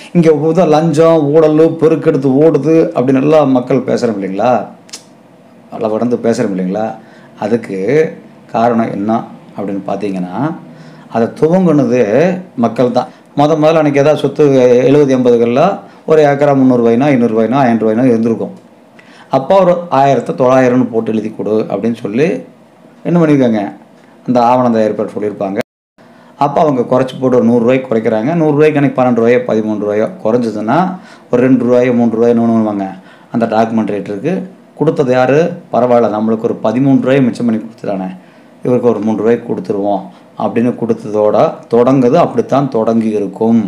இங்கே புத லஞ்சம் ஊழல் பெருக்கெடுத்து ஓடுது அப்படின்னு எல்லாம் மக்கள் பேசுகிறோம் இல்லைங்களா நல்லா கடந்து பேசுகிறோம் இல்லைங்களா அதுக்கு காரணம் என்ன அப்படின்னு பார்த்தீங்கன்னா அதை துவங்குனது மக்கள் தான் முத முதல்ல அன்றைக்கி ஏதாவது சொத்து எழுபது எண்பதுகளில் ஒரு ஏக்கரா முந்நூறுபாயினா ஐநூறுரூவாயினோ ஆயிரம் ரூபாயினோ இருந்திருக்கும் அப்போ ஒரு ஆயிரத்தை தொள்ளாயிரம்னு போட்டு எழுதி கொடு அப்படின்னு சொல்லி என்ன பண்ணியிருக்காங்க அந்த ஆவணம் தயாரிப்பார் சொல்லியிருப்பாங்க அப்போ அவங்க குறைச்சி போட்டு ஒரு நூறுரூவாய்க்கு குறைக்கிறாங்க நூறுரூவாய்க்கு எனக்கு பன்னெண்டு ரூபாயோ பதிமூணு ரூபாயோ குறைஞ்சதுன்னா ஒரு ரெண்டு ரூபாயோ மூணு ரூபாயோ வாங்க அந்த டாக்குமெண்ட் ரேட்டருக்கு கொடுத்தது யார் பரவாயில்ல நம்மளுக்கு ஒரு பதிமூணு ரூபாயை மிச்சம் பண்ணி கொடுத்துட்டானே இவருக்கு ஒரு மூணு ரூபாய்க்கு கொடுத்துருவோம் அப்படின்னு கொடுத்ததோட தொடங்குது அப்படித்தான் தொடங்கி இருக்கும்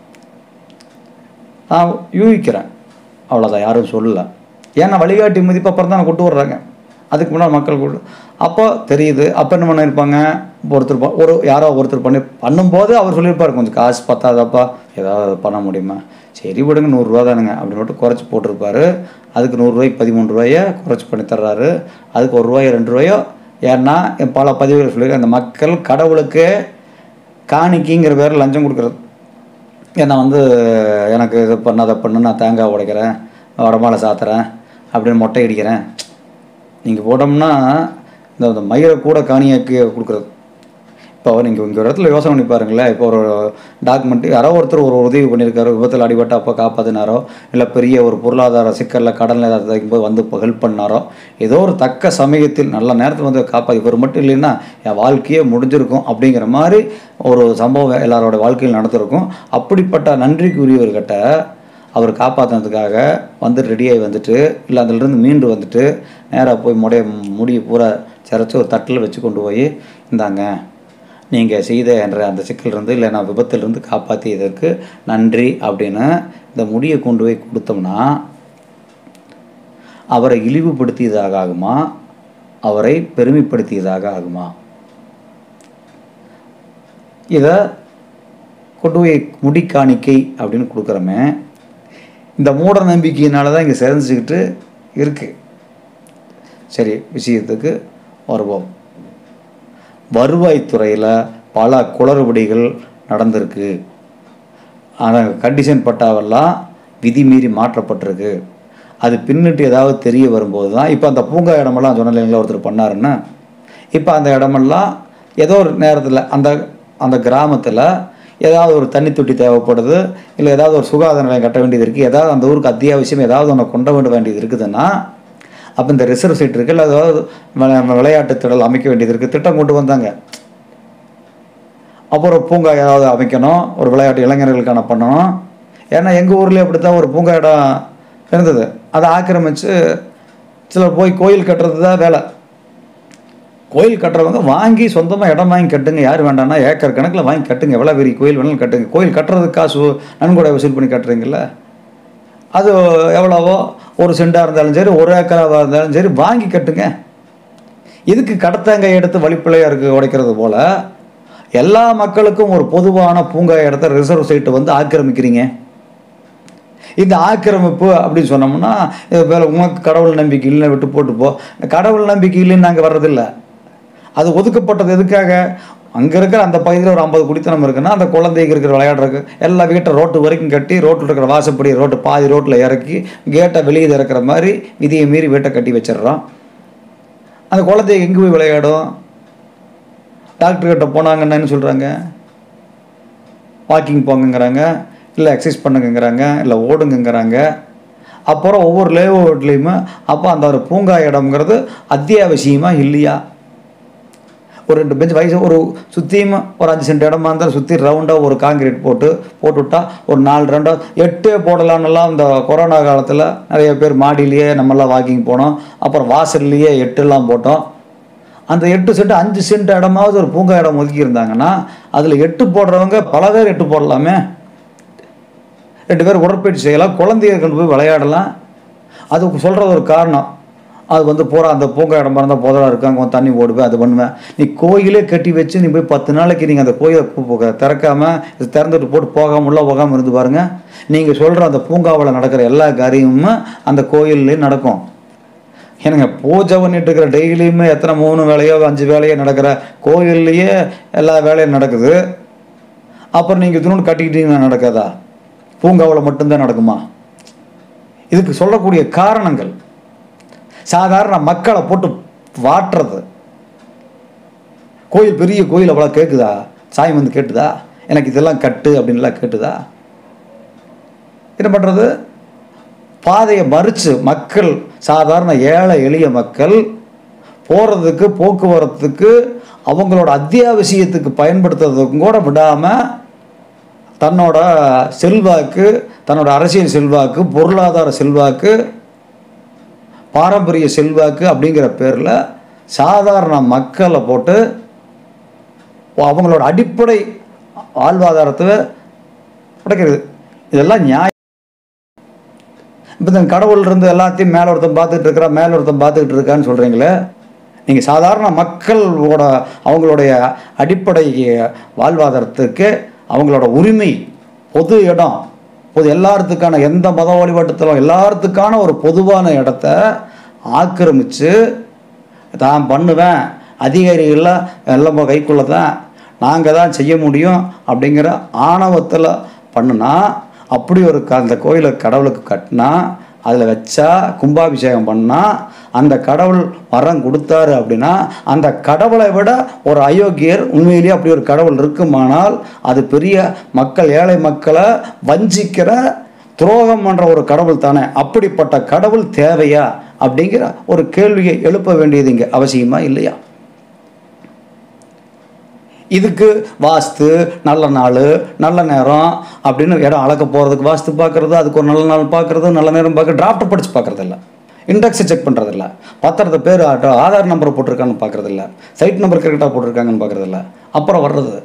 நான் யூகிக்கிறேன் அவ்வளோதான் யாரும் சொல்லலை ஏன்னா வழிகாட்டி மதிப்பு அப்புறம் தான் கொண்டு வர்றாங்க அதுக்கு முன்னாடி மக்கள் கொண்டு அப்போ தெரியுது அப்போ என்ன பண்ணியிருப்பாங்க ஒருத்தர் ப- ஒரு யாரோ ஒருத்தர் பண்ணி பண்ணும்போது அவர் சொல்லியிருப்பார் கொஞ்சம் காசு பத்தாதப்பா ஏதாவது பண்ண முடியுமா சரி விடுங்க நூறுரூவா தானுங்க அப்படின்னு மட்டும் குறைச்சி போட்டிருப்பாரு அதுக்கு நூறுரூவாய்க்கு பதிமூணு ரூபாயை குறைச்சி பண்ணி தர்றாரு அதுக்கு ஒரு ரூபாயோ ரெண்டு ரூபாயோ ஏன்னா பல பதிவுகள் சொல்லி அந்த மக்கள் கடவுளுக்கு காணிக்கைங்கிற பேரில் லஞ்சம் கொடுக்குறது ஏன்னா வந்து எனக்கு இது பண்ண அதை பண்ணு நான் தேங்காய் உடைக்கிறேன் வடமாலை சாத்துறேன் அப்படின்னு மொட்டை அடிக்கிறேன் நீங்கள் போட்டோம்னா இந்த இந்த மயிரை கூட காணியாக்கி கொடுக்குறது இப்போ நீங்கள் இங்கே ஒரு இடத்துல யோசனை பண்ணி பாருங்களேன் இப்போ ஒரு டாக்குமெண்ட் யாரோ ஒருத்தர் ஒரு உதவி பண்ணியிருக்காரு விபத்தில் அடிபட்ட அப்போ காப்பாற்றினாரோ இல்லை பெரிய ஒரு பொருளாதார சிக்கலில் கடனில் ஏதாவது வைக்கும்போது வந்து இப்போ ஹெல்ப் பண்ணாரோ ஏதோ ஒரு தக்க சமயத்தில் நல்ல நேரத்தில் வந்து காப்பா இவர் மட்டும் இல்லைன்னா என் வாழ்க்கையே முடிஞ்சிருக்கும் அப்படிங்கிற மாதிரி ஒரு சம்பவம் எல்லாரோட வாழ்க்கையில் நடந்திருக்கும் அப்படிப்பட்ட நன்றிக்குரியவர்கிட்ட அவர் காப்பாற்றினதுக்காக வந்து ரெடியாகி வந்துட்டு இல்லை அதிலிருந்து மீண்டு வந்துட்டு நேராக போய் முடைய முடியை பூரா சிரைச்சி ஒரு தட்டில் வச்சு கொண்டு போய் இந்தாங்க நீங்கள் செய்த என்ற அந்த சிக்கலிருந்து இல்லை நான் விபத்திலிருந்து காப்பாற்றியதற்கு நன்றி அப்படின்னு இந்த முடியை கொண்டு போய் கொடுத்தோம்னா அவரை இழிவுபடுத்தியதாக ஆகுமா அவரை பெருமைப்படுத்தியதாக ஆகுமா இதை கொண்டு போய் முடி காணிக்கை அப்படின்னு கொடுக்குறோமே இந்த மூட நம்பிக்கையினால தான் இங்கே சிறந்துச்சுக்கிட்டு இருக்கு சரி விஷயத்துக்கு வருவோம் வருவாய்த்துறையில் பல குளறுபடிகள் நடந்திருக்கு ஆனால் கண்டிஷன் பட்டாவெல்லாம் விதி மீறி மாற்றப்பட்டிருக்கு அது பின்னிட்டு ஏதாவது தெரிய வரும்போது தான் இப்போ அந்த பூங்கா இடமெல்லாம் சொன்ன இல்லைங்களா ஒருத்தர் பண்ணாருன்னா இப்போ அந்த இடமெல்லாம் ஏதோ ஒரு நேரத்தில் அந்த அந்த கிராமத்தில் ஏதாவது ஒரு தண்ணி தொட்டி தேவைப்படுது இல்லை ஏதாவது ஒரு சுகாதார நிலையம் கட்ட வேண்டியது இருக்குது ஏதாவது அந்த ஊருக்கு அத்தியாவசியம் ஏதாவது ஒன்று கொண்டு வர வேண்டியது இருக்குதுன்னா அப்போ இந்த ரிசர்வ் சீட் இருக்குது இல்லை ஏதாவது விளை- விளையாட்டு திடல் அமைக்க வேண்டியது இருக்குது திட்டம் கொண்டு வந்தாங்க அப்புறம் பூங்கா ஏதாவது அமைக்கணும் ஒரு விளையாட்டு இளைஞர்களுக்கான பண்ணணும் ஏன்னா எங்கள் ஊர்லேயே அப்படி தான் ஒரு பூங்கா இடம் இருந்தது அதை ஆக்கிரமித்து சிலர் போய் கோயில் கட்டுறது தான் வேலை கோயில் கட்டுறவங்க வாங்கி சொந்தமாக இடம் வாங்கி கட்டுங்க யார் வேண்டாம்னா ஏக்கர் கணக்கில் வாங்கி கட்டுங்க எவ்வளோ பெரிய கோயில் வேணாலும் கட்டுங்க கோயில் கட்டுறதுக்கு காசு நன்கொடை வசூல் பண்ணி கட்டுறீங்கல்ல அது எவ்வளவோ ஒரு சென்டாக இருந்தாலும் சரி ஒரு ஏக்கராவாக இருந்தாலும் சரி வாங்கி கட்டுங்க எதுக்கு கடத்தாங்க எடுத்து வழிப்பிள்ளையாருக்கு உடைக்கிறது போல எல்லா மக்களுக்கும் ஒரு பொதுவான பூங்கா இடத்த ரிசர்வ் சைட்டை வந்து ஆக்கிரமிக்கிறீங்க இந்த ஆக்கிரமிப்பு அப்படின்னு சொன்னோம்னா இது வேற உனக்கு கடவுள் நம்பிக்கை இல்லை விட்டு போட்டு போ கடவுள் நம்பிக்கை இல்லைன்னு நாங்கள் வர்றதில்ல அது ஒதுக்கப்பட்டது எதுக்காக அங்கே இருக்கிற அந்த பகுதியில் ஒரு ஐம்பது குடித்தனம் இருக்குன்னா அந்த குழந்தைங்க இருக்கிற விளையாடுறதுக்கு எல்லா வீட்டை ரோட்டு வரைக்கும் கட்டி ரோட்டில் இருக்கிற வாசப்படி ரோட்டு பாதி ரோட்டில் இறக்கி கேட்டை வெளியே திறக்கிற மாதிரி விதியை மீறி வீட்டை கட்டி வச்சிடுறோம் அந்த குழந்தைங்க எங்கே போய் விளையாடும் டாக்டர் கிட்ட போனாங்கன்னா என்ன சொல்கிறாங்க வாக்கிங் போங்கங்கிறாங்க இல்லை எக்ஸசைஸ் பண்ணுங்கங்கிறாங்க இல்லை ஓடுங்கங்கிறாங்க அப்புறம் ஒவ்வொரு லேஅவுட்லேயுமே அப்போ அந்த ஒரு பூங்கா இடம்ங்கிறது அத்தியாவசியமாக இல்லையா ஒரு ரெண்டு பெஞ்ச் வயசு ஒரு சுற்றியும் ஒரு அஞ்சு சென்ட் இடமா இருந்தாலும் சுற்றி ரவுண்டாக ஒரு காங்கிரீட் போட்டு போட்டு விட்டா ஒரு நாலு ரெண்டாக எட்டே போடலான்னுலாம் இந்த கொரோனா காலத்தில் நிறைய பேர் மாடியிலேயே நம்மலாம் வாக்கிங் போனோம் அப்புறம் வாசல்லையே எட்டுலாம் போட்டோம் அந்த எட்டு சென்ட் அஞ்சு சென்ட் இடமாவது ஒரு பூங்கா இடம் ஒதுக்கி இருந்தாங்கன்னா அதில் எட்டு போடுறவங்க பல பேர் எட்டு போடலாமே ரெண்டு பேர் உடற்பயிற்சி செய்யலாம் குழந்தைகள் போய் விளையாடலாம் அதுக்கு சொல்கிறது ஒரு காரணம் அது வந்து பூரா அந்த பூங்கா இடமா இருந்தால் புதரா இருக்கு அங்கே வந்து தண்ணி ஓடுவேன் அது பண்ணுவேன் நீ கோயிலே கட்டி வச்சு நீ போய் பத்து நாளைக்கு நீங்கள் அந்த கோயிலை பு- பு- திறக்காம இது திறந்துட்டு போட்டு போகாம உள்ள போகாமல் இருந்து பாருங்க நீங்கள் சொல்கிற அந்த பூங்காவில் நடக்கிற எல்லா காரியமும் அந்த கோயில்லையும் நடக்கும் ஏனுங்க பூஜை பண்ணிட்டு இருக்கிற டெய்லியுமே எத்தனை மூணு வேலையோ அஞ்சு வேலையோ நடக்கிற கோயில்லையே எல்லா வேலையும் நடக்குது அப்புறம் நீங்கள் இதுன்னு கட்டிக்கிட்டீங்கன்னா நடக்காதா பூங்காவில் மட்டும்தான் நடக்குமா இதுக்கு சொல்லக்கூடிய காரணங்கள் சாதாரண மக்களை போட்டு வாட்டுறது கோயில் பெரிய கோயில் அவ்வளோ கேட்குதா சாயம் வந்து கேட்டுதா எனக்கு இதெல்லாம் கட்டு அப்படின்லாம் கேட்டுதா என்ன பண்ணுறது பாதையை மறித்து மக்கள் சாதாரண ஏழை எளிய மக்கள் போகிறதுக்கு போக்குவரத்துக்கு அவங்களோட அத்தியாவசியத்துக்கு பயன்படுத்துறதுக்கும் கூட விடாமல் தன்னோட செல்வாக்கு தன்னோட அரசியல் செல்வாக்கு பொருளாதார செல்வாக்கு பாரம்பரிய செல்வாக்கு அப்படிங்கிற பேரில் சாதாரண மக்களை போட்டு அவங்களோட அடிப்படை வாழ்வாதாரத்தை உடைக்கிறது இதெல்லாம் நியாயம் இப்போ இந்த கடவுள் இருந்து எல்லாத்தையும் மேல ஒருத்தன் பார்த்துக்கிட்டு இருக்கிறா மேல ஒருத்தன் பார்த்துக்கிட்டு இருக்கான்னு சொல்கிறீங்களே நீங்கள் சாதாரண மக்களோட அவங்களுடைய அடிப்படை வாழ்வாதாரத்துக்கு அவங்களோட உரிமை பொது இடம் பொது எல்லாத்துக்கான எந்த மத வழிபாட்டுத்தலம் எல்லாத்துக்கான ஒரு பொதுவான இடத்த ஆக்கிரமித்து தான் பண்ணுவேன் அதிகாரிகள்லாம் எல்லாம் கைக்குள்ள தான் நாங்கள் தான் செய்ய முடியும் அப்படிங்கிற ஆணவத்தில் பண்ணுனா அப்படி ஒரு க அந்த கோயிலை கடவுளுக்கு கட்டினா அதில் வச்சா கும்பாபிஷேகம் பண்ணால் அந்த கடவுள் வரம் கொடுத்தாரு அப்படின்னா அந்த கடவுளை விட ஒரு அயோக்கியர் உண்மையிலேயே அப்படி ஒரு கடவுள் இருக்குமானால் அது பெரிய மக்கள் ஏழை மக்களை வஞ்சிக்கிற துரோகம் என்ற ஒரு கடவுள் தானே அப்படிப்பட்ட கடவுள் தேவையா அப்படிங்கிற ஒரு கேள்வியை எழுப்ப வேண்டியது இங்கே அவசியமா இல்லையா இதுக்கு வாஸ்து நல்ல நாள் நல்ல நேரம் அப்படின்னு இடம் அளக்க போகிறதுக்கு வாஸ்து பார்க்குறது அதுக்கு ஒரு நல்ல நாள் பார்க்குறது நல்ல நேரம் பார்க்க டிராஃப்ட் படித்து பார்க்குறதில்ல இண்டெக்ஸை செக் பண்ணுறதில்ல பத்திரத்தை பேர் ஆதார் நம்பர் போட்டிருக்கான்னு பார்க்குறதில்ல சைட் நம்பர் கரெக்டாக போட்டிருக்காங்கன்னு பார்க்குறதில்ல அப்புறம் வர்றது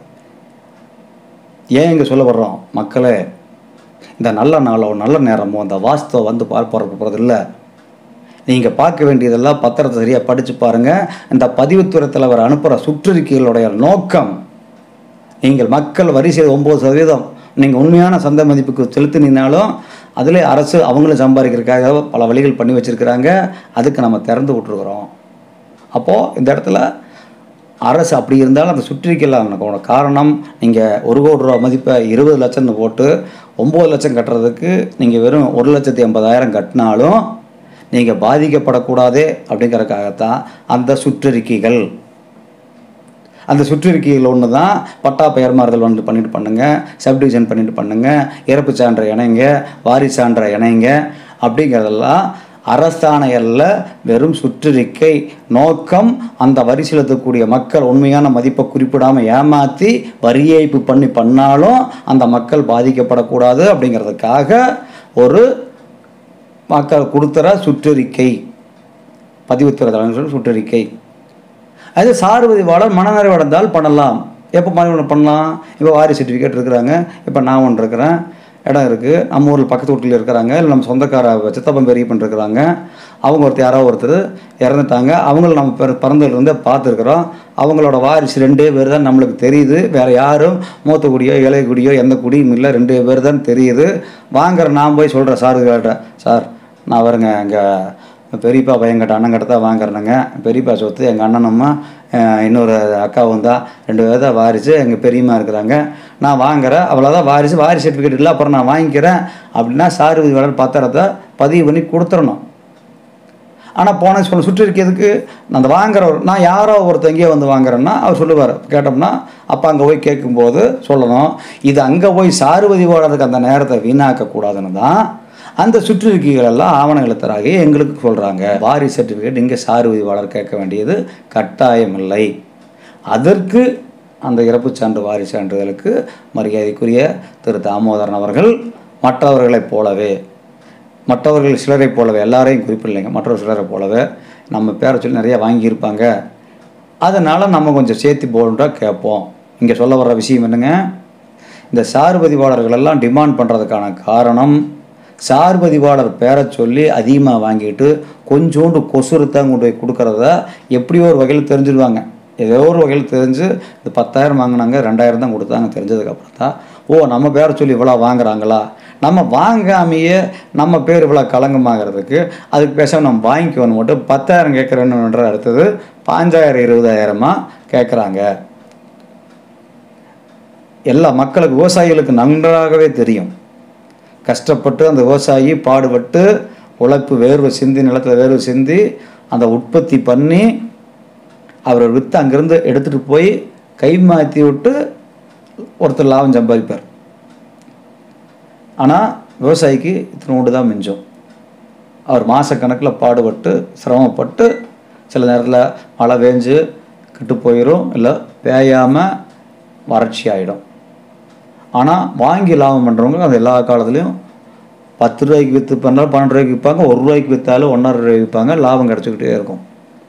ஏன் இங்கே சொல்ல வர்றோம் மக்களே இந்த நல்ல நாளோ நல்ல நேரமோ இந்த வாஸ்துவை வந்து பார்ப்ப போகிறது இல்லை நீங்கள் பார்க்க வேண்டியதெல்லாம் பத்திரத்தை சரியாக படித்து பாருங்கள் இந்த பதிவுத்துறை தலைவர் அனுப்புகிற சுற்றறிக்கைகளுடைய நோக்கம் நீங்கள் மக்கள் வரிசை ஒம்பது சதவீதம் நீங்கள் உண்மையான சந்தை மதிப்புக்கு செலுத்தினாலும் அதில் அரசு அவங்களும் சம்பாதிக்கிறதுக்காக பல வழிகள் பண்ணி வச்சுருக்கிறாங்க அதுக்கு நம்ம திறந்து விட்ருக்குறோம் அப்போது இந்த இடத்துல அரசு அப்படி இருந்தாலும் அந்த சுற்றறிக்கையில் காரணம் நீங்கள் ஒரு கோடி ரூபா மதிப்பை இருபது லட்சம்னு போட்டு ஒம்பது லட்சம் கட்டுறதுக்கு நீங்கள் வெறும் ஒரு லட்சத்தி எண்பதாயிரம் கட்டினாலும் நீங்கள் பாதிக்கப்படக்கூடாதே அப்படிங்கிறதுக்காகத்தான் அந்த சுற்றறிக்கைகள் அந்த சுற்றறிக்கைகள் ஒன்று தான் பட்டா பெயர் மாறுதல் வந்து பண்ணிட்டு பண்ணுங்க சப்டிவிஷன் பண்ணிட்டு பண்ணுங்க இறப்பு சான்றை இணைங்க வாரிசு சான்றை இணைங்க அப்படிங்கிறதெல்லாம் அரசாணையல்ல வெறும் சுற்றறிக்கை நோக்கம் அந்த வரி செலுத்தக்கூடிய மக்கள் உண்மையான மதிப்பை குறிப்பிடாமல் ஏமாற்றி வரி ஏய்ப்பு பண்ணி பண்ணாலும் அந்த மக்கள் பாதிக்கப்படக்கூடாது அப்படிங்கிறதுக்காக ஒரு மக்கள் கொடுத்துற சுற்றறிக்கை பதிவுத்துறை தலைவர் சுற்றறிக்கை அது சார்பதிவாளர் மனநிறைவு அடைந்தால் பண்ணலாம் எப்போ மனநிறைவு பண்ணலாம் இப்போ வாரி சர்டிஃபிகேட் இருக்கிறாங்க இப்போ நான் ஒன்று இருக்கிறேன் இடம் இருக்குது நம்ம ஊரில் பக்கத்து வீட்டில் இருக்கிறாங்க இல்லை நம்ம சொந்தக்கார சித்தப்பன் பெரியப்பன் இருக்கிறாங்க அவங்க ஒருத்தர் யாரோ ஒருத்தர் இறந்துட்டாங்க அவங்கள நம்ம பிற பிறந்ததுலேருந்தே பார்த்துருக்குறோம் அவங்களோட வாரிசு ரெண்டே பேர் தான் நம்மளுக்கு தெரியுது வேறு யாரும் மூத்த குடியோ இளைய குடியோ எந்த குடியும் இல்லை ரெண்டே பேர் தான் தெரியுது வாங்குற நான் போய் சொல்கிறேன் சாருக்கிட்ட சார் நான் வருங்க எங்கள் பெரியப்பா பையன்கிட்ட அண்ணங்கிட்ட தான் வாங்குறேனுங்க பெரியப்பா சொத்து எங்கள் அண்ணனம்மா அஹ், இன்னொரு அக்காவும் தான் ரெண்டு பேர் தான் வாரிசு எங்கள் பெரியம்மா இருக்கிறாங்க நான் வாங்குறேன் அவ்வளோதான் வாரிசு வாரிசு சர்டிஃபிகேட் இல்லை அப்புறம் நான் வாங்கிக்கிறேன் அப்படின்னா சார்பதி வளர் பத்திரத்தை பதிவு பண்ணி கொடுத்துடணும் ஆனால் போன சொல்ல சுற்றிருக்கிறதுக்கு நான் அந்த வாங்குறவர் நான் யாரோ ஒருத்தர் எங்கேயோ வந்து வாங்குறேன்னா அவர் சொல்லுவார் கேட்டோம்னா அப்போ அங்கே போய் கேட்கும்போது சொல்லணும் இது அங்கே போய் சார்பதி போடுறதுக்கு அந்த நேரத்தை வீணாக்கக்கூடாதுன்னு தான் அந்த சுற்றறிக்கைகள் எல்லாம் ஆவணங்களத்தராகி எங்களுக்கு சொல்கிறாங்க வாரி சர்டிஃபிகேட் இங்கே சார்பதிவாளர் கேட்க வேண்டியது கட்டாயமில்லை அதற்கு அந்த இறப்புச் சான்று வாரி சான்றிதழுக்கு மரியாதைக்குரிய திரு தாமோதரன் அவர்கள் மற்றவர்களைப் போலவே மற்றவர்கள் சிலரை போலவே எல்லாரையும் குறிப்பிடலைங்க மற்றவர் சிலரை போலவே நம்ம பேரை சொல்லி நிறைய வாங்கியிருப்பாங்க அதனால் நம்ம கொஞ்சம் சேர்த்து போல்டா கேட்போம் இங்கே சொல்ல வர்ற விஷயம் என்னங்க இந்த சார்பதிவாளர்கள் எல்லாம் டிமாண்ட் பண்ணுறதுக்கான காரணம் சார்பதிவாளர் பேரை சொல்லி அதிகமாக வாங்கிட்டு கொஞ்சோண்டு கொசுறுத்தான் கொண்டு போய் கொடுக்கறத எப்படியோ ஒரு வகையில் தெரிஞ்சிடுவாங்க ஏதோ ஒரு வகையில் தெரிஞ்சு இது பத்தாயிரம் வாங்கினாங்க ரெண்டாயிரம் தான் கொடுத்தாங்க தெரிஞ்சதுக்கப்புறம் தான் ஓ நம்ம பேரை சொல்லி இவ்வளோ வாங்குறாங்களா நம்ம வாங்காமையே நம்ம பேர் இவ்வளோ களங்கமாகிறதுக்கு அதுக்கு பேசாம நம்ம வாங்கிக்கணும் மட்டும் பத்தாயிரம் கேட்குறேன்னுன்ற அடுத்தது பாஞ்சாயிரம் இருபதாயிரமா கேட்குறாங்க எல்லா மக்களுக்கு விவசாயிகளுக்கு நன்றாகவே தெரியும் கஷ்டப்பட்டு அந்த விவசாயி பாடுபட்டு உழைப்பு வேர்வை சிந்தி நிலத்தில் வேர்வை சிந்தி அந்த உற்பத்தி பண்ணி அவர் விற்று அங்கேருந்து எடுத்துகிட்டு போய் கை மாற்றி விட்டு ஒருத்தர் லாபம் சம்பாதிப்பார் ஆனால் விவசாயிக்கு இத்தனோண்டு தான் மிஞ்சும் அவர் மாதக்கணக்கில் பாடுபட்டு சிரமப்பட்டு சில நேரத்தில் மழை பெஞ்சு கெட்டு போயிடும் இல்லை பேயாமல் வறட்சி ஆகிடும் ஆனால் வாங்கி லாபம் பண்ணுறவங்க அது எல்லா காலத்துலேயும் பத்து ரூபாய்க்கு விற்று பண்ணாலும் பன்னெண்டு ரூபாய்க்கு விற்பாங்க ஒரு ரூபாய்க்கு விற்றாலும் ஒன்றரை ரூபாய்க்கு விற்பாங்க லாபம் கிடச்சிக்கிட்டே இருக்கும்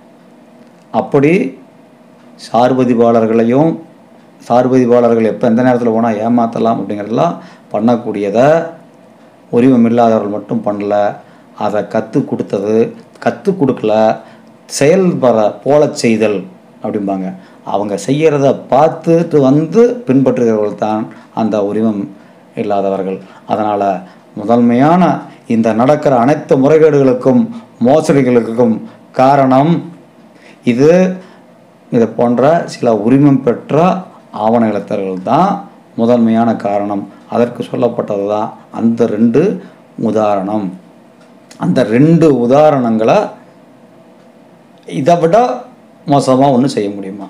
அப்படி சார்பதிவாளர்களையும் சார்பதிவாளர்கள் எப்போ எந்த நேரத்தில் போனால் ஏமாற்றலாம் அப்படிங்கிறதெல்லாம் பண்ணக்கூடியதை உரிமம் இல்லாதவர்கள் மட்டும் பண்ணல அதை கற்றுக் கொடுத்தது கற்றுக் கொடுக்கல செயல்பட போலச் செய்தல் அப்படிம்பாங்க அவங்க செய்கிறத பார்த்துட்டு வந்து பின்பற்றுகிறவர்கள் தான் அந்த உரிமம் இல்லாதவர்கள் அதனால் முதன்மையான இந்த நடக்கிற அனைத்து முறைகேடுகளுக்கும் மோசடிகளுக்கும் காரணம் இது இது போன்ற சில உரிமம் பெற்ற ஆவண எழுத்தர்கள் தான் முதன்மையான காரணம் அதற்கு சொல்லப்பட்டது தான் அந்த ரெண்டு உதாரணம் அந்த ரெண்டு உதாரணங்களை இதை விட மோசமாக ஒன்றும் செய்ய முடியுமா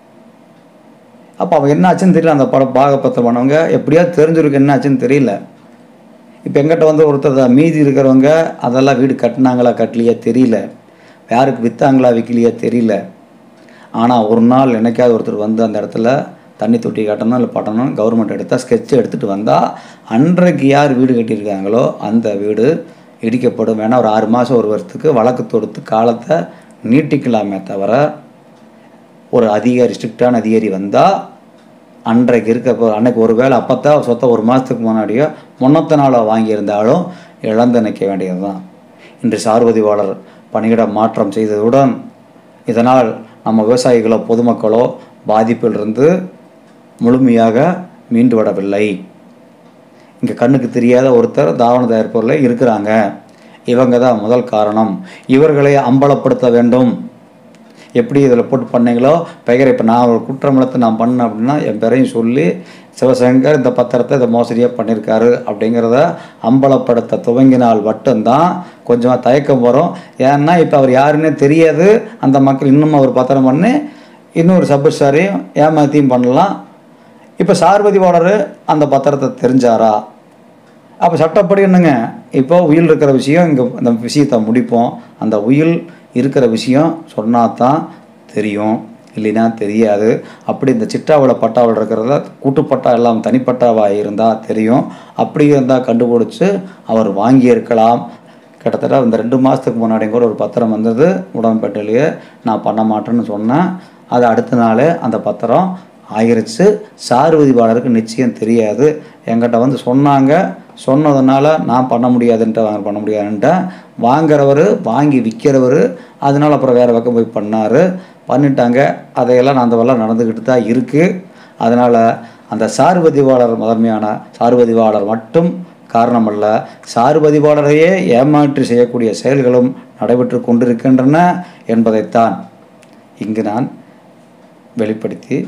அப்போ அவன் என்ன ஆச்சுன்னு தெரியல அந்த படம் பாகப்பத்திரம் பண்ணவங்க எப்படியாவது தெரிஞ்சிருக்கு என்ன ஆச்சுன்னு தெரியல இப்போ எங்கிட்ட வந்து ஒருத்தர் தான் மீதி இருக்கிறவங்க அதெல்லாம் வீடு கட்டினாங்களா கட்டலையா தெரியல யாருக்கு விற்றாங்களா விற்கலையா தெரியல ஆனால் ஒரு நாள் என்னைக்காவது ஒருத்தர் வந்து அந்த இடத்துல தண்ணி தொட்டி கட்டணும் இல்லை பட்டணும் கவர்மெண்ட் எடுத்தால் ஸ்கெட்ச் எடுத்துகிட்டு வந்தால் அன்றைக்கு யார் வீடு கட்டியிருக்காங்களோ அந்த வீடு இடிக்கப்படும் வேணால் ஒரு ஆறு மாதம் ஒரு வருஷத்துக்கு வழக்கு தொடுத்து காலத்தை நீட்டிக்கலாமே தவிர ஒரு அதிகாரி ஸ்ட்ரிக்டான அதிகாரி வந்தால் அன்றைக்கு இருக்க இப்போ அன்னைக்கு ஒரு வேளை அப்போத்தான் சொத்தை ஒரு மாதத்துக்கு முன்னாடியோ முன்னத்த நாளோ வாங்கியிருந்தாலும் இழந்து நிற்க வேண்டியது தான் இன்று சார்பதிவாளர் பணியிட மாற்றம் செய்ததுடன் இதனால் நம்ம விவசாயிகளோ பொதுமக்களோ பாதிப்பிலிருந்து முழுமையாக மீண்டு விடவில்லை இங்கே கண்ணுக்கு தெரியாத ஒருத்தர் தாவண தயாரிப்பவர்கள் இருக்கிறாங்க இவங்க தான் முதல் காரணம் இவர்களை அம்பலப்படுத்த வேண்டும் எப்படி இதில் போட்டு பண்ணீங்களோ பெயரை இப்போ நான் ஒரு குற்றமிழத்தை நான் பண்ணேன் அப்படின்னா என் பேரையும் சொல்லி சிவசங்கர் இந்த பத்திரத்தை இதை மோசடியாக பண்ணியிருக்காரு அப்படிங்கிறத அம்பலப்படுத்த துவங்கினால் மட்டும்தான் கொஞ்சமாக தயக்கம் வரும் ஏன்னா இப்போ அவர் யாருன்னே தெரியாது அந்த மக்கள் இன்னும் அவர் பத்திரம் பண்ணி இன்னொரு சப்ஸ்டாரையும் ஏமாத்தியும் பண்ணலாம் இப்போ சார்பதிவாளர் அந்த பத்திரத்தை தெரிஞ்சாரா அப்போ சட்டப்படி என்னங்க இப்போ உயில் இருக்கிற விஷயம் இங்கே அந்த விஷயத்தை முடிப்போம் அந்த உயில் இருக்கிற விஷயம் சொன்னால் தான் தெரியும் இல்லைன்னா தெரியாது அப்படி இந்த சிட்டாவில் பட்டாவில் இருக்கிறத கூட்டுப்பட்டா எல்லாம் தனிப்பட்டாவாக இருந்தால் தெரியும் அப்படி இருந்தால் கண்டுபிடிச்சி அவர் வாங்கியிருக்கலாம் கிட்டத்தட்ட இந்த ரெண்டு மாதத்துக்கு முன்னாடி கூட ஒரு பத்திரம் வந்தது உடம்பேட்டையிலேயே நான் பண்ண மாட்டேன்னு சொன்னேன் அது அடுத்த நாளே அந்த பத்திரம் ஆயிருச்சு சார்வதிவாளருக்கு நிச்சயம் தெரியாது என்கிட்ட வந்து சொன்னாங்க சொன்னதுனால நான் பண்ண முடியாதுன்ட்டு அவங்க பண்ண முடியாதுன்ட்டு வாங்குறவர் வாங்கி விற்கிறவர் அதனால அப்புறம் வேறு பக்கம் போய் பண்ணார் பண்ணிட்டாங்க அதையெல்லாம் அந்த வெள்ளம் நடந்துக்கிட்டு தான் இருக்குது அதனால் அந்த சார்பதிவாளர் முதன்மையான சார்பதிவாளர் மட்டும் காரணமல்ல சார்பதிவாளரையே ஏமாற்றி செய்யக்கூடிய செயல்களும் நடைபெற்று கொண்டிருக்கின்றன என்பதைத்தான் இங்கு நான் வெளிப்படுத்தி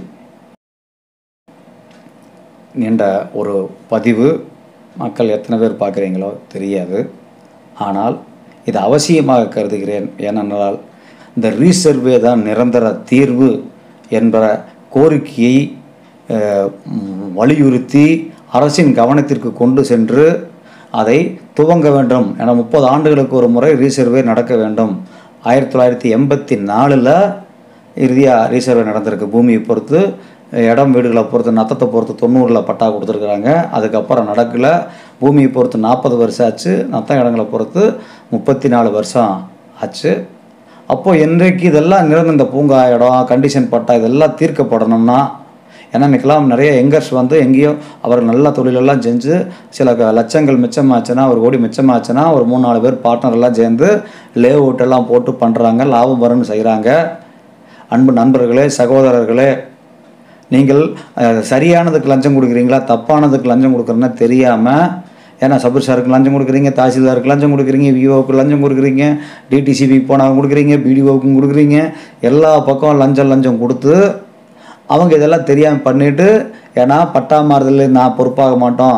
நீண்ட ஒரு பதிவு மக்கள் எத்தனை பேர் பார்க்குறீங்களோ தெரியாது ஆனால் இது அவசியமாக கருதுகிறேன் ஏனென்றால் இந்த ரீசர்வே தான் நிரந்தர தீர்வு என்ற கோரிக்கையை அஹ், ம், வலியுறுத்தி அரசின் கவனத்திற்கு கொண்டு சென்று அதை துவங்க வேண்டும் என முப்பது ஆண்டுகளுக்கு ஒரு முறை ரீசர்வே நடக்க வேண்டும் ஆயிரத்தி தொள்ளாயிரத்தி எண்பத்தி நாலில் இறுதியாக ரீசர்வே நடந்திருக்கு பூமியை பொறுத்து இடம் வீடுகளை பொறுத்து நத்தத்தை பொறுத்து தொண்ணூறில் பட்டா கொடுத்துருக்குறாங்க அதுக்கப்புறம் நடக்கலை பூமியை பொறுத்து நாற்பது வருஷம் ஆச்சு நத்த இடங்களை பொறுத்து முப்பத்தி நாலு வருஷம் ஆச்சு அப்போது என்றைக்கு இதெல்லாம் நிறந்த இந்த பூங்கா இடம் கண்டிஷன் பட்டா இதெல்லாம் தீர்க்கப்படணும்னா ஏன்னா இன்றைக்கெல்லாம் நிறைய யங்கர்ஸ் வந்து எங்கேயோ அவர் நல்ல தொழிலெல்லாம் செஞ்சு சில க- லட்சங்கள் மிச்சமாச்சுன்னா ஒரு கோடி மிச்சமாச்சுன்னா ஒரு மூணு நாலு பேர் பார்ட்னர் எல்லாம் சேர்ந்து லே எல்லாம் போட்டு பண்ணுறாங்க லாபம் வரும்னு செய்கிறாங்க அன்பு நண்பர்களே சகோதரர்களே நீங்கள் அஹ், சரியானதுக்கு லஞ்சம் கொடுக்குறீங்களா தப்பானதுக்கு லஞ்சம் கொடுக்குறேன்னா தெரியாமல் ஏன்னா சபர் சாருக்கு லஞ்சம் கொடுக்குறீங்க தாசில்தாருக்கு லஞ்சம் கொடுக்குறீங்க விஓவுக்கு லஞ்சம் கொடுக்குறீங்க டிடிசிபி போனவங்க கொடுக்குறீங்க பிடிஓவுக்கும் கொடுக்குறீங்க எல்லா பக்கம் லஞ்சம் லஞ்சம் கொடுத்து அவங்க இதெல்லாம் தெரியாமல் பண்ணிட்டு ஏன்னா பட்டா மாறுதல் நான் பொறுப்பாக மாட்டோம்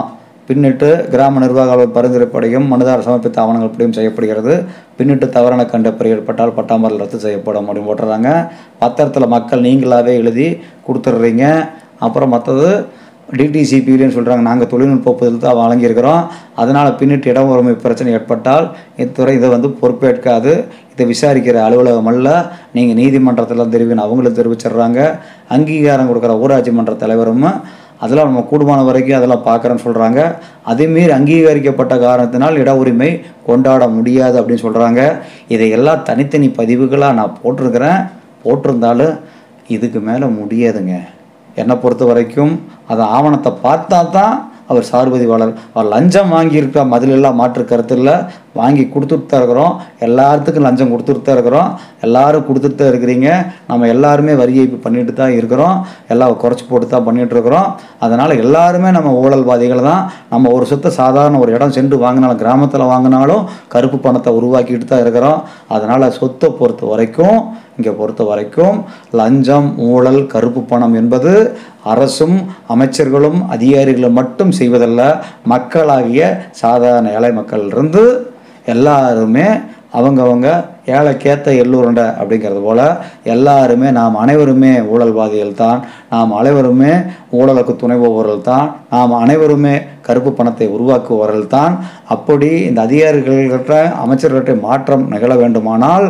பின்னிட்டு கிராம நிர்வாக அலுவலர் பரிந்துரைப்படியும் மனுதாரர் சமர்ப்பித்த ஆவணங்கள் படியும் செய்யப்படுகிறது பின்னிட்டு தவறான கண்டப்பறி ஏற்பட்டால் பட்டாமரல் ரத்து செய்யப்படும் அப்படின்னு போட்டுறாங்க பத்திரத்தில் மக்கள் நீங்களாவே எழுதி கொடுத்துட்றீங்க அப்புறம் மற்றது டிடிசிபின்னு சொல்கிறாங்க நாங்கள் தொழில்நுட்ப ஒப்புதல் தான் வழங்கியிருக்கிறோம் அதனால் பின்னிட்டு இடம் உரிமை பிரச்சனை ஏற்பட்டால் இத்துறை இதை வந்து பொறுப்பேற்காது இதை விசாரிக்கிற அலுவலகம் அல்ல நீங்கள் நீதிமன்றத்தில் தெரிவின்னு அவங்களும் தெரிவிச்சிடுறாங்க அங்கீகாரம் கொடுக்குற ஊராட்சி மன்ற தலைவரும் அதெல்லாம் நம்ம கூடுமான வரைக்கும் அதெல்லாம் பார்க்குறேன்னு சொல்கிறாங்க அதேமாரி அங்கீகரிக்கப்பட்ட காரணத்தினால் இட உரிமை கொண்டாட முடியாது அப்படின்னு சொல்கிறாங்க இதையெல்லாம் தனித்தனி பதிவுகளாக நான் போட்டிருக்கிறேன் போட்டிருந்தாலும் இதுக்கு மேலே முடியாதுங்க என்னை பொறுத்த வரைக்கும் அது ஆவணத்தை பார்த்தா தான் அவர் சார்பதிவாளர் அவர் லஞ்சம் வாங்கியிருக்க மதிலெல்லாம் மாற்று கருத்து இல்லை வாங்கி கொடுத்துட்டு தான் இருக்கிறோம் எல்லாத்துக்கும் லஞ்சம் கொடுத்துட்டு தான் இருக்கிறோம் எல்லாரும் கொடுத்துட்டு தான் இருக்கிறீங்க நம்ம எல்லாருமே வரி ஏய்ப்பு பண்ணிட்டு தான் இருக்கிறோம் எல்லாம் குறைச்சி போட்டு தான் பண்ணிட்டு இருக்கிறோம் அதனால் எல்லாருமே நம்ம ஊழல்வாதிகள் தான் நம்ம ஒரு சொத்தை சாதாரண ஒரு இடம் சென்று வாங்கினாலும் கிராமத்தில் வாங்கினாலும் கருப்பு பணத்தை உருவாக்கிட்டு தான் இருக்கிறோம் அதனால் சொத்தை பொறுத்த வரைக்கும் இங்கே பொறுத்த வரைக்கும் லஞ்சம் ஊழல் கருப்பு பணம் என்பது அரசும் அமைச்சர்களும் அதிகாரிகளும் மட்டும் செய்வதல்ல மக்களாகிய சாதாரண ஏழை மக்களிலிருந்து எல்லாருமே அவங்கவங்க ஏழைக்கேத்த எள்ளுருண்டை அப்படிங்கிறது போல எல்லாருமே நாம் அனைவருமே ஊழல்வாதிகள் தான் நாம் அனைவருமே ஊழலுக்கு துணைபவர்கள் தான் நாம் அனைவருமே கருப்பு பணத்தை உருவாக்குபவர்கள் தான் அப்படி இந்த அதிகாரிகள்கிட்ட அமைச்சர்கள்ட்ட மாற்றம் நிகழ வேண்டுமானால்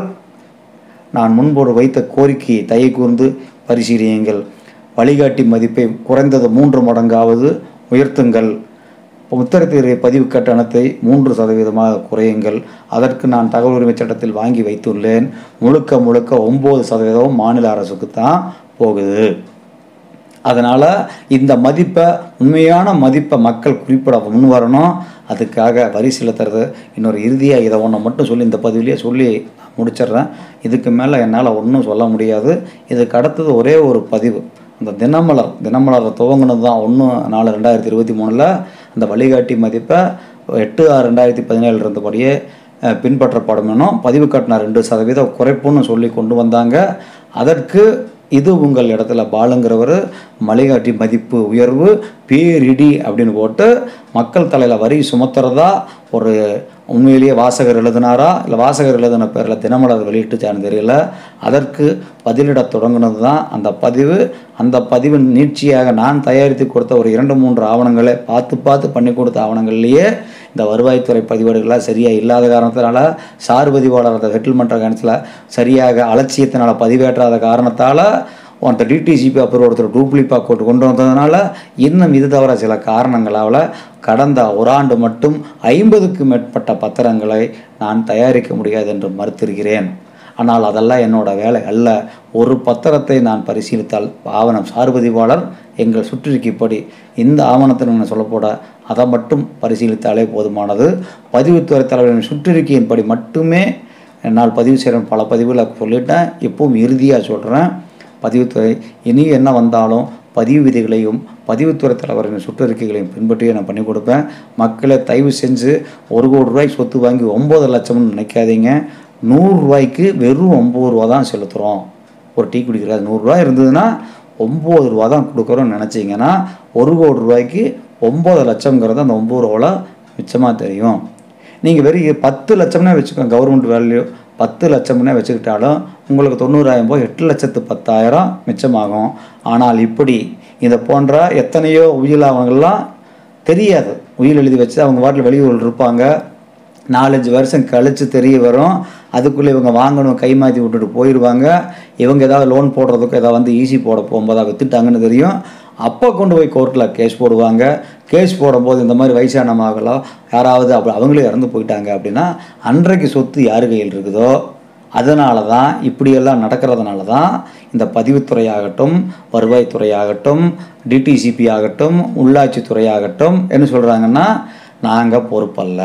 நான் முன்போடு வைத்த கோரிக்கையை தயை கூர்ந்து பரிசீலியுங்கள் வழிகாட்டி மதிப்பை குறைந்தது மூன்று மடங்காவது உயர்த்துங்கள் உத்தரத்தீரை பதிவு கட்டணத்தை மூன்று சதவீதமாக குறையுங்கள் அதற்கு நான் தகவல் உரிமை சட்டத்தில் வாங்கி வைத்துள்ளேன் முழுக்க முழுக்க ஒம்பது சதவீதம் மாநில அரசுக்கு தான் போகுது அதனால் இந்த மதிப்பை உண்மையான மதிப்பை மக்கள் குறிப்பிட முன் வரணும் அதுக்காக வரி செலுத்துறது இன்னொரு இறுதியாக இதை ஒன்று மட்டும் சொல்லி இந்த பதிவிலேயே சொல்லி நான் முடிச்சிடுறேன் இதுக்கு மேலே என்னால் ஒன்றும் சொல்ல முடியாது இதுக்கு அடுத்தது ஒரே ஒரு பதிவு அந்த தினமலர் தினமலரை துவங்கினது தான் ஒன்று நாலு ரெண்டாயிரத்தி இருபத்தி மூணில் அந்த வழிகாட்டி மதிப்பை எட்டு ஆறு ரெண்டாயிரத்தி பதினேழு இருந்தபடியே அஹ், பின்பற்றப்படும் எனும் பதிவு கட்டண ரெண்டு சதவீத குறைப்புன்னு சொல்லி கொண்டு வந்தாங்க அதற்கு இது உங்கள் இடத்துல பாலுங்கிறவர் மலைகாட்டி மதிப்பு உயர்வு பேரிடி அப்படின்னு போட்டு மக்கள் தலையில் வரி சுமத்துறதா ஒரு உண்மையிலேயே வாசகர் எழுதினாரா இல்லை வாசகர் எழுதின பேரில் தினமலர் வெளியிட்டுச்சான்னு தெரியல அதற்கு பதிலிட தொடங்குனது தான் அந்த பதிவு அந்த பதிவின் நீட்சியாக நான் தயாரித்து கொடுத்த ஒரு இரண்டு மூன்று ஆவணங்களை பார்த்து பார்த்து பண்ணி கொடுத்த ஆவணங்கள்லேயே இந்த வருவாய்த்துறை பதிவேடுகள்லாம் சரியாக இல்லாத காரணத்தினால சார் பதிவாளர் அந்த செட்டில்மெண்ட் காரணத்தில் சரியாக அலட்சியத்தினால பதிவேற்றாத காரணத்தால் அந்த டிடிசிபி அப்புறம் ஒருத்தர் டூப்ளிபாக் கோட்டு கொண்டு வந்ததுனால இன்னும் இது தவிர சில காரணங்களால் கடந்த ஒரு ஆண்டு மட்டும் ஐம்பதுக்கு மேற்பட்ட பத்திரங்களை நான் தயாரிக்க முடியாது என்று மறுத்திருக்கிறேன் ஆனால் அதெல்லாம் என்னோட வேலை அல்ல ஒரு பத்திரத்தை நான் பரிசீலித்தால் ஆவணம் சார்பதிவாளர் எங்கள் சுற்றறிக்கைப்படி இந்த ஆவணத்தில் நான் சொல்லப்போட அதை மட்டும் பரிசீலித்தாலே போதுமானது பதிவுத்துறை தலைவரின் சுற்றறிக்கையின்படி மட்டுமே என்னால் பதிவு செய்கிற பல பதிவுகளை சொல்லிட்டேன் இப்பவும் இறுதியாக சொல்கிறேன் பதிவுத்துறை இனி என்ன வந்தாலும் பதிவு விதிகளையும் பதிவுத்துறை தலைவரின் சுற்றறிக்கைகளையும் பின்பற்றியே நான் பண்ணி கொடுப்பேன் மக்களை தயவு செஞ்சு ஒரு கோடி ரூபாய் சொத்து வாங்கி ஒம்பது லட்சம்னு நினைக்காதீங்க நூறுரூவாய்க்கு வெறும் ஒம்பது ரூபா தான் செலுத்துகிறோம் ஒரு டீ குடிக்கிறது நூறுரூவா இருந்ததுன்னா ஒம்பது ரூபா தான் கொடுக்குறோன்னு நினச்சிங்கன்னா ஒரு கோடி ரூபாய்க்கு ஒம்பது லட்சங்கிறது அந்த ஒம்பது ரூபாவில் மிச்சமாக தெரியும் நீங்கள் வெறும் பத்து லட்சம்னே வச்சுக்கோங்க கவர்மெண்ட் வேல்யூ பத்து லட்சம்னே வச்சுக்கிட்டாலும் உங்களுக்கு தொண்ணூறாயிரம் போய் எட்டு லட்சத்து பத்தாயிரம் மிச்சமாகும் ஆனால் இப்படி இதை போன்ற எத்தனையோ உயிலாவங்கள்லாம் தெரியாது உயிர் எழுதி வச்சு அவங்க வாட்டில் வெளியூரில் இருப்பாங்க நாலஞ்சு வருஷம் கழித்து தெரிய வரும் அதுக்குள்ளே இவங்க வாங்கணும் கை மாற்றி விட்டுட்டு போயிடுவாங்க இவங்க ஏதாவது லோன் போடுறதுக்கு ஏதாவது வந்து ஈஸி போட போகும்போது வித்துட்டாங்கன்னு தெரியும் அப்போ கொண்டு போய் கோர்ட்டில் கேஸ் போடுவாங்க கேஸ் போடும்போது இந்த மாதிரி வயசானவங்களோ யாராவது அப்படி அவங்களே இறந்து போயிட்டாங்க அப்படின்னா அன்றைக்கு சொத்து யார் கையில் இருக்குதோ அதனால தான் இப்படியெல்லாம் நடக்கிறதுனால தான் இந்த பதிவுத்துறை ஆகட்டும் வருவாய்த்துறை ஆகட்டும் டிடிசிபி ஆகட்டும் உள்ளாட்சித்துறை ஆகட்டும் என்ன சொல்கிறாங்கன்னா நாங்கள் பொறுப்பல்ல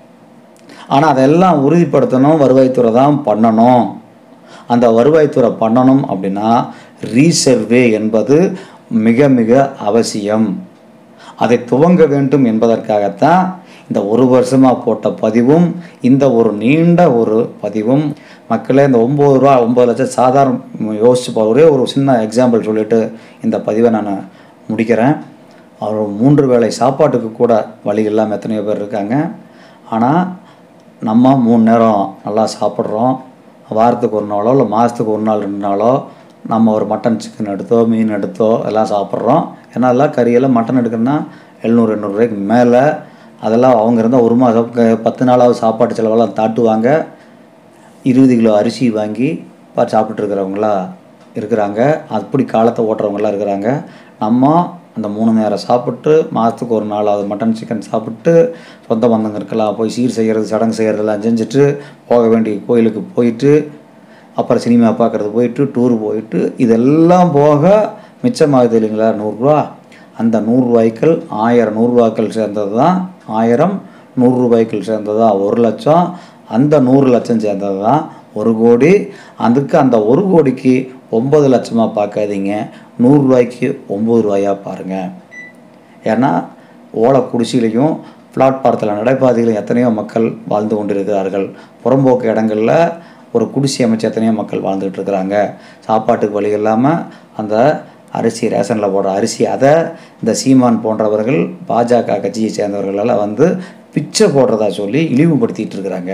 ஆனால் அதெல்லாம் உறுதிப்படுத்தணும் வருவாய்த்துறை தான் பண்ணணும் அந்த வருவாய்த்துறை பண்ணணும் அப்படின்னா ரீசர்வே என்பது மிக மிக அவசியம் அதை துவங்க வேண்டும் என்பதற்காகத்தான் இந்த ஒரு வருஷமாக போட்ட பதிவும் இந்த ஒரு நீண்ட ஒரு பதிவும் மக்களே இந்த ஒம்பது ரூபா ஒம்பது லட்சம் சாதாரண யோசிச்சு பா ஒரே ஒரு சின்ன எக்ஸாம்பிள் சொல்லிட்டு இந்த பதிவை நான் முடிக்கிறேன் அவர் மூன்று வேளை சாப்பாட்டுக்கு கூட வழி இல்லாமல் எத்தனையோ பேர் இருக்காங்க ஆனால் நம்ம மூணு நேரம் நல்லா சாப்பிட்றோம் வாரத்துக்கு ஒரு நாளோ இல்லை மாதத்துக்கு ஒரு நாள் ரெண்டு நாளோ நம்ம ஒரு மட்டன் சிக்கன் எடுத்தோ மீன் எடுத்தோ எல்லாம் சாப்பிட்றோம் ஏன்னா எல்லாம் கறியெல்லாம் மட்டன் எடுக்கணும்னா எழுநூறு எண்ணூறுரூவாய்க்கு மேலே அதெல்லாம் அவங்க இருந்தால் ஒரு மாதம் க- பத்து நாளாவது சாப்பாட்டு செலவெல்லாம் தாட்டுவாங்க இருபது கிலோ அரிசி வாங்கி பா சாப்பிட்ருக்கிறவங்களா இருக்கிறாங்க அப்படி காலத்தை ஓட்டுறவங்களாம் இருக்கிறாங்க நம்ம அந்த மூணு நேரம் சாப்பிட்டு மாதத்துக்கு ஒரு நாளாவது மட்டன் சிக்கன் சாப்பிட்டு சொந்த பந்தங்களுக்கெல்லாம் போய் சீர் செய்கிறது சடங்கு செய்கிறதெல்லாம் செஞ்சுட்டு போக வேண்டிய கோயிலுக்கு போயிட்டு அப்புறம் சினிமா பார்க்குறது போயிட்டு டூர் போயிட்டு இதெல்லாம் போக மிச்சமாகுது இல்லைங்களா நூறுரூவா அந்த நூறுரூவாய்க்கள் ஆயிரம் நூறுரூவாக்கள் சேர்ந்தது தான் ஆயிரம் நூறுரூபாய்க்கள் சேர்ந்தது தான் ஒரு லட்சம் அந்த நூறு லட்சம் சேர்ந்தது தான் ஒரு கோடி அதுக்கு அந்த ஒரு கோடிக்கு ஒம்பது லட்சமாக பார்க்காதீங்க நூறுரூவாய்க்கு ஒம்பது ரூபாயா பாருங்கள் ஏன்னா ஓலை குடிசையிலையும் பிளாட்பாரத்தில் நடைபாதையிலும் எத்தனையோ மக்கள் வாழ்ந்து கொண்டிருக்கிறார்கள் புறம்போக்கு இடங்களில் ஒரு குடிசை அமைச்சு எத்தனையோ மக்கள் வாழ்ந்துட்டு இருக்கிறாங்க சாப்பாட்டுக்கு வழி இல்லாமல் அந்த அரிசி ரேஷனில் போடுற அரிசி அதை இந்த சீமான் போன்றவர்கள் பாஜக கட்சியை சேர்ந்தவர்களெல்லாம் வந்து பிச்சை போடுறதா சொல்லி இழிவுபடுத்திட்டு இருக்கிறாங்க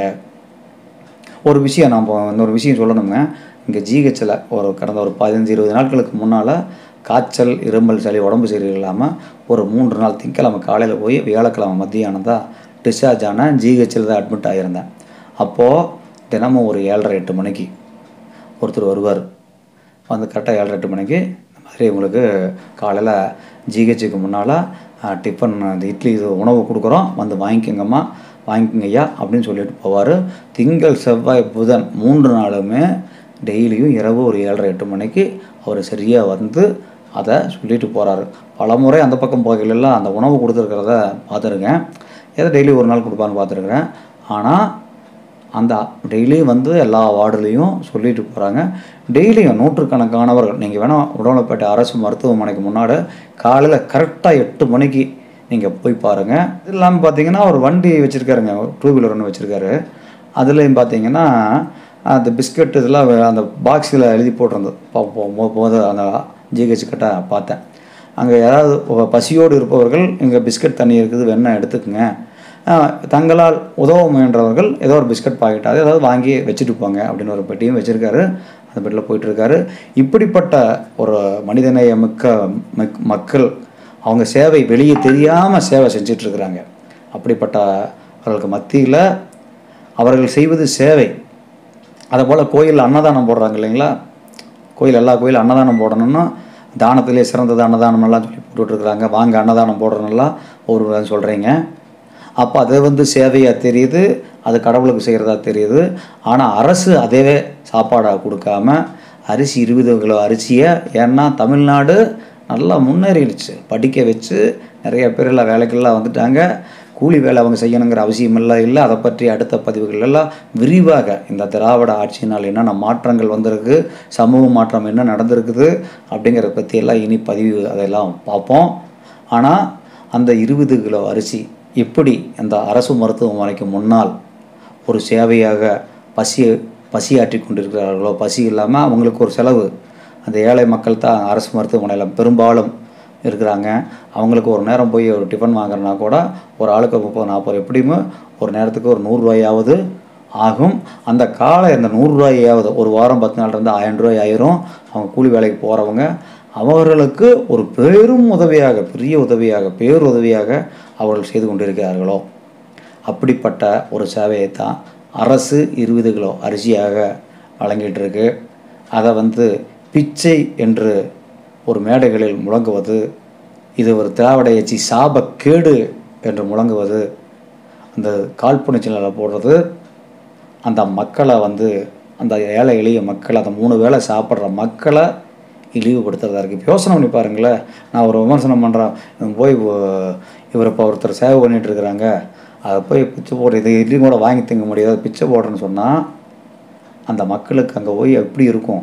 ஒரு விஷயம் நம்ம இன்னொரு விஷயம் சொல்லணுங்க இங்கே ஜிஹெச்சில் ஒரு கடந்த ஒரு பதினஞ்சு இருபது நாட்களுக்கு முன்னால் காய்ச்சல் இருமல் சளி உடம்பு சரியில்லாமல் ஒரு மூன்று நாள் திங்கக்கிழமை காலையில் போய் வியாழக்கிழமை மத்தியானம் தான் டிஸ்சார்ஜ் ஆனேன் ஜிஹெச்சில் தான் அட்மிட் ஆகியிருந்தேன் அப்போது தினமும் ஒரு ஏழரை எட்டு மணிக்கு ஒருத்தர் வருவார் வந்து கரெக்டாக ஏழரை எட்டு மணிக்கு இந்த மாதிரி உங்களுக்கு காலையில் ஜிஹெச்சுக்கு முன்னால் டிஃபன் இந்த இட்லி இது உணவு கொடுக்குறோம் வந்து வாங்கிக்கோங்கம்மா வாங்கிக்கோங்க ஐயா அப்படின்னு சொல்லிட்டு போவார் திங்கள் செவ்வாய் புதன் மூன்று நாளுமே டெய்லியும் இரவு ஒரு ஏழரை எட்டு மணிக்கு அவர் சரியாக வந்து அதை சொல்லிட்டு போகிறாரு பலமுறை அந்த பக்கம் போகையிலெல்லாம் அந்த உணவு கொடுத்துருக்கிறத பார்த்துருக்கேன் ஏதோ டெய்லி ஒரு நாள் கொடுப்பான்னு பார்த்துருக்குறேன் ஆனால் அந்த டெய்லியும் வந்து எல்லா வார்டுலேயும் சொல்லிட்டு போகிறாங்க டெய்லியும் நூற்றுக்கணக்கானவர்கள் நீங்கள் வேணால் உடம்புப்பேட்டை அரசு மருத்துவமனைக்கு முன்னாடி காலையில் கரெக்டாக எட்டு மணிக்கு நீங்கள் போய் பாருங்கள் இது இல்லாமல் பார்த்தீங்கன்னா ஒரு வண்டி வச்சுருக்காருங்க டூ வீலர் ஒன்று வச்சுருக்காரு அதுலேயும் பார்த்தீங்கன்னா அந்த பிஸ்கட் இதெல்லாம் அந்த பாக்ஸில் எழுதி போட்டிருந்தது போ- போ- போ- போது அந்த ஜிஹெச் கிட்ட பார்த்தேன் அங்கே யாராவது ஒ- பசியோடு இருப்பவர்கள் இங்கே பிஸ்கட் தண்ணி இருக்குது வேணா எடுத்துக்கங்க ஆஹ் தங்களால் உதவ முயன்றவர்கள் ஏதோ ஒரு பிஸ்கட் பாக்கெட்டாவது ஏதாவது வாங்கி வச்சுட்டு போங்க அப்படின்னு ஒரு பெட்டியும் வச்சுருக்காரு அந்த பெட்டியில் போயிட்டுருக்காரு இப்படிப்பட்ட ஒரு மனிதநேய மிக்க மிக்- மக்கள் அவங்க சேவை வெளியே தெரியாமல் சேவை செஞ்சிட்ருக்குறாங்க அப்படிப்பட்டவர்களுக்கு மத்தியில் அவர்கள் செய்வது சேவை அதை போல் கோயிலில் அன்னதானம் போடுறாங்க இல்லைங்களா கோயில் எல்லா கோயிலும் அன்னதானம் போடணும்னா தானத்திலே சிறந்தது அன்னதானமெல்லாம் சொல்லி போட்டுட்ருக்குறாங்க வாங்க அன்னதானம் போடுறோன்னெல்லாம் ஒரு சொல்கிறீங்க அப்போ அது வந்து சேவையாக தெரியுது அது கடவுளுக்கு செய்கிறதா தெரியுது ஆனால் அரசு அதே சாப்பாடாக கொடுக்காம அரிசி இருபது கிலோ அரிசியை ஏன்னா தமிழ்நாடு நல்லா முன்னேறிடுச்சு படிக்க வச்சு நிறைய பேர் எல்லாம் வேலைக்கெல்லாம் வந்துட்டாங்க கூலி வேலை அவங்க செய்யணுங்கிற அவசியம் எல்லாம் இல்லை அதை பற்றி அடுத்த பதிவுகள் எல்லாம் விரிவாக இந்த திராவிட ஆட்சியினால் என்னென்ன மாற்றங்கள் வந்திருக்கு சமூக மாற்றம் என்ன நடந்திருக்குது அப்படிங்கிறத பற்றி எல்லாம் இனி பதிவு அதெல்லாம் பார்ப்போம் ஆனால் அந்த இருபது கிலோ அரிசி எப்படி அந்த அரசு மருத்துவமனைக்கு முன்னால் ஒரு சேவையாக பசி பசியாற்றி கொண்டிருக்கிறார்களோ பசி இல்லாமல் அவங்களுக்கு ஒரு செலவு அந்த ஏழை மக்கள் தான் அரசு மருத்துவமனையில் பெரும்பாலும் இருக்கிறாங்க அவங்களுக்கு ஒரு நேரம் போய் ஒரு டிஃபன் வாங்குறனா கூட ஒரு ஆளுக்கு முப்பது நாற்பது எப்படியுமே ஒரு நேரத்துக்கு ஒரு நூறுரூவாயாவது ஆகும் அந்த காலை அந்த நூறுரூவாயாவது ஒரு வாரம் பத்து நாள் இருந்து ஆயிரம் ரூபாய் ஆயிரும் அவங்க கூலி வேலைக்கு போகிறவங்க அவர்களுக்கு ஒரு பெரும் உதவியாக பெரிய உதவியாக பேருதவியாக அவர்கள் செய்து கொண்டிருக்கிறார்களோ அப்படிப்பட்ட ஒரு சேவையை தான் அரசு இருபது கிலோ அரிசியாக வழங்கிட்டு இருக்கு அதை வந்து பிச்சை என்று ஒரு மேடைகளில் முழங்குவது இது ஒரு திராவிட எச்சி சாபக்கேடு என்று முழங்குவது அந்த காழ்ப்புணர்ச்சியில் போடுறது அந்த மக்களை வந்து அந்த ஏழை எளிய மக்கள் அந்த மூணு வேளை சாப்பிட்ற மக்களை இழிவுபடுத்துறதா இருக்குது இப்போ யோசனை பண்ணி பாருங்களேன் நான் ஒரு விமர்சனம் பண்ணுறேன் இவங்க போய் ஒ- இவர் இப்போ ஒருத்தர் சேவை பண்ணிட்டு இருக்கிறாங்க அதை போய் பிச்சை போடுற இது இட்லி கூட வாங்கி திங்க முடியாது பிச்சை போடுறேன்னு சொன்னால் அந்த மக்களுக்கு அங்கே போய் எப்படி இருக்கும்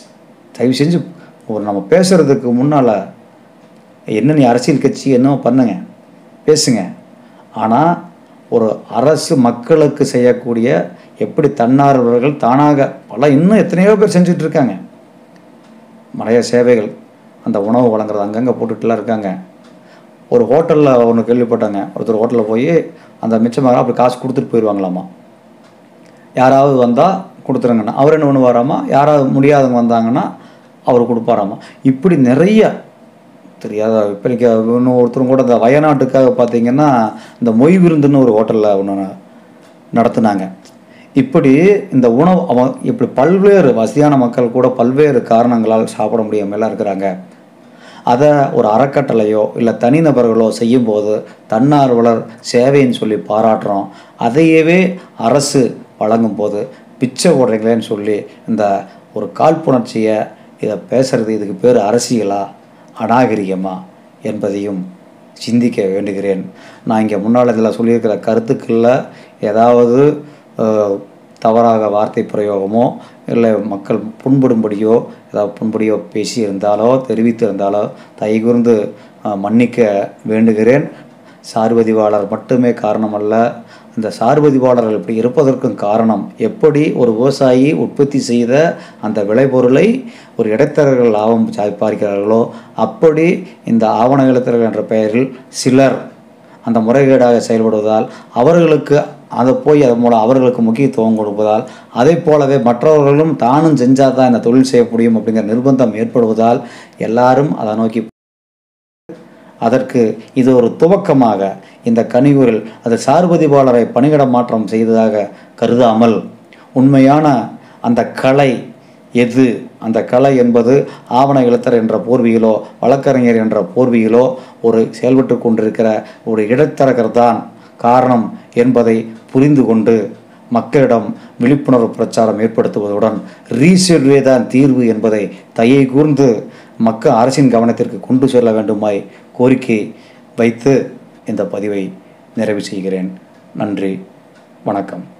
தயவு செஞ்சு ஒரு நம்ம பேசுகிறதுக்கு முன்னால் என்ன நீ அரசியல் கட்சி என்னவோ பண்ணுங்க பேசுங்க ஆனால் ஒரு அரசு மக்களுக்கு செய்யக்கூடிய எப்படி தன்னார்வலர்கள் தானாக பல இன்னும் எத்தனையோ பேர் செஞ்சுட்டு இருக்காங்க நிறைய சேவைகள் அந்த உணவு வழங்குறது அங்கங்கே போட்டுட்டுலாம் இருக்காங்க ஒரு ஹோட்டலில் ஒன்று கேள்விப்பட்டாங்க ஒருத்தர் ஹோட்டலில் போய் அந்த மிச்சமாக அப்படி காசு கொடுத்துட்டு போயிடுவாங்களாமா யாராவது வந்தால் கொடுத்துருங்கண்ணா அவர் என்ன பண்ணுவாராமா யாராவது முடியாதவங்க வந்தாங்கன்னா அவர் கொடுப்பாராமா இப்படி நிறைய தெரியாத இப்போதைக்கு இன்னும் ஒருத்தரும் கூட இந்த வயநாட்டுக்காக பார்த்தீங்கன்னா இந்த மொய் விருந்துன்னு ஒரு ஹோட்டலில் ஒன்று நடத்துனாங்க இப்படி இந்த உணவு அவன் இப்படி பல்வேறு வசதியான மக்கள் கூட பல்வேறு காரணங்களால் சாப்பிட முடியாமலாம் இருக்கிறாங்க அதை ஒரு அறக்கட்டளையோ இல்லை தனிநபர்களோ செய்யும்போது தன்னார்வலர் சேவைன்னு சொல்லி பாராட்டுறோம் அதையவே அரசு வழங்கும் போது பிச்சை போடுறீங்களேன்னு சொல்லி இந்த ஒரு காழ்ப்புணர்ச்சியை இதை பேசுறது இதுக்கு பேர் அரசியலா அநாகரிகமா என்பதையும் சிந்திக்க வேண்டுகிறேன் நான் இங்கே முன்னால் இதில் சொல்லியிருக்கிற கருத்துக்களில் ஏதாவது அஹ், தவறாக வார்த்தை பிரயோகமோ இல்லை மக்கள் புண்படும்படியோ ஏதாவது புண்படியோ பேசி இருந்தாலோ தெரிவித்திருந்தாலோ தயகூர்ந்து அஹ், மன்னிக்க வேண்டுகிறேன் சார்பதிவாளர் மட்டுமே காரணமல்ல இந்த சார்பதிவாளர்கள் இப்படி இருப்பதற்கும் காரணம் எப்படி ஒரு விவசாயி உற்பத்தி செய்த அந்த விளைபொருளை ஒரு இடைத்தரகர்கள் லாபம் சா- பார்க்கிறார்களோ அப்படி இந்த ஆவண எழுத்தர்கள் என்ற பெயரில் சிலர் அந்த முறைகேடாக செயல்படுவதால் அவர்களுக்கு அதை போய் அதன் மூலம் அவர்களுக்கு முக்கியத்துவம் கொடுப்பதால் அதை போலவே மற்றவர்களும் தானும் செஞ்சால் தான் இந்த தொழில் செய்ய முடியும் அப்படிங்கிற நிர்பந்தம் ஏற்படுவதால் எல்லாரும் அதை நோக்கி அதற்கு இது ஒரு துவக்கமாக இந்த கனியூரில் அது சார்பதிவாளரை பணியிட மாற்றம் செய்ததாக கருதாமல் உண்மையான அந்த கலை எது அந்த கலை என்பது ஆவண எழுத்தர் என்ற போர்வியிலோ வழக்கறிஞர் என்ற போர்வியிலோ ஒரு செயல்பட்டு கொண்டிருக்கிற ஒரு இடைத்தரகர் தான் காரணம் என்பதை புரிந்து கொண்டு மக்களிடம் விழிப்புணர்வு பிரச்சாரம் ஏற்படுத்துவதுடன் ரீசெல்வே தான் தீர்வு என்பதை தயை கூர்ந்து மக்கள் அரசின் கவனத்திற்கு கொண்டு செல்ல வேண்டுமாய் கோரிக்கை வைத்து இந்த பதிவை நிறைவு செய்கிறேன் நன்றி வணக்கம்